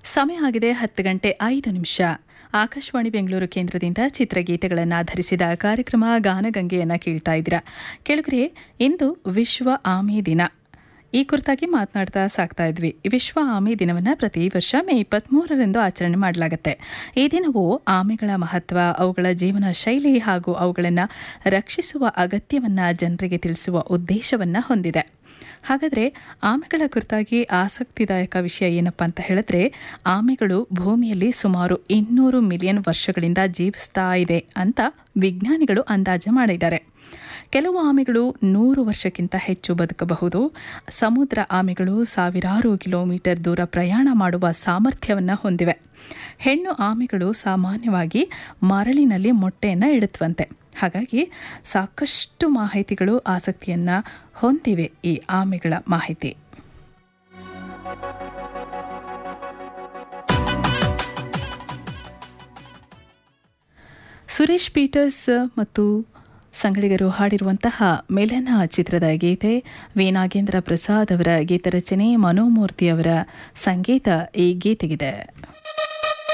ಸಮಯ ಆಗಿದೆ ಹತ್ತು ಗಂಟೆ ಐದು ನಿಮಿಷ ಆಕಾಶವಾಣಿ ಬೆಂಗಳೂರು ಕೇಂದ್ರದಿಂದ ಚಿತ್ರಗೀತೆಗಳನ್ನು ಆಧರಿಸಿದ ಕಾರ್ಯಕ್ರಮ ಗಾನಗಂಗೆಯನ್ನು ಕೇಳ್ತಾ ಇದ್ದೀರಾ ಕೆಳಗರೆ ಇಂದು ವಿಶ್ವ ಆಮೆ ದಿನ ಈ ಕುರಿತಾಗಿ ಮಾತನಾಡ್ತಾ ಸಾಕ್ತಾ ಇದ್ವಿ ವಿಶ್ವ ಆಮೆ ದಿನವನ್ನು ಪ್ರತಿ ವರ್ಷ ಮೇ ಇಪ್ಪತ್ತ್ಮೂರರಂದು ಆಚರಣೆ ಮಾಡಲಾಗುತ್ತೆ ಈ ದಿನವು ಆಮೆಗಳ ಮಹತ್ವ ಅವುಗಳ ಜೀವನ ಶೈಲಿ ಹಾಗೂ ಅವುಗಳನ್ನು ರಕ್ಷಿಸುವ ಅಗತ್ಯವನ್ನು ಜನರಿಗೆ ತಿಳಿಸುವ ಉದ್ದೇಶವನ್ನು ಹೊಂದಿದೆ ಹಾಗಾದರೆ ಆಮೆಗಳ ಕುರಿತಾಗಿ ಆಸಕ್ತಿದಾಯಕ ವಿಷಯ ಏನಪ್ಪ ಅಂತ ಹೇಳಿದ್ರೆ ಆಮೆಗಳು ಭೂಮಿಯಲ್ಲಿ ಸುಮಾರು ಇನ್ನೂರು ಮಿಲಿಯನ್ ವರ್ಷಗಳಿಂದ ಜೀವಿಸ್ತಾ ಇದೆ ಅಂತ ವಿಜ್ಞಾನಿಗಳು ಅಂದಾಜು ಮಾಡಿದ್ದಾರೆ ಕೆಲವು ಆಮೆಗಳು ನೂರು ವರ್ಷಕ್ಕಿಂತ ಹೆಚ್ಚು ಬದುಕಬಹುದು ಸಮುದ್ರ ಆಮೆಗಳು ಸಾವಿರಾರು ಕಿಲೋಮೀಟರ್ ದೂರ ಪ್ರಯಾಣ ಮಾಡುವ ಸಾಮರ್ಥ್ಯವನ್ನು ಹೊಂದಿವೆ ಹೆಣ್ಣು ಆಮೆಗಳು ಸಾಮಾನ್ಯವಾಗಿ ಮರಳಿನಲ್ಲಿ ಮೊಟ್ಟೆಯನ್ನು ಇಡುತ್ತವಂತೆ ಹಾಗಾಗಿ ಸಾಕಷ್ಟು ಮಾಹಿತಿಗಳು ಆಸಕ್ತಿಯನ್ನು ಹೊಂದಿವೆ ಈ ಆಮೆಗಳ ಮಾಹಿತಿ ಸುರೇಶ್ ಪೀಟರ್ಸ್ ಮತ್ತು ಸಂಗಡಿಗರು ಹಾಡಿರುವಂತಹ ಮೆಲನ ಚಿತ್ರದ ಗೀತೆ ವಿ ನಾಗೇಂದ್ರ ಪ್ರಸಾದ್ ಅವರ ಗೀತರಚನೆ ಮನೋಮೂರ್ತಿ ಅವರ ಸಂಗೀತ ಈ ಗೀತೆಗಿದೆ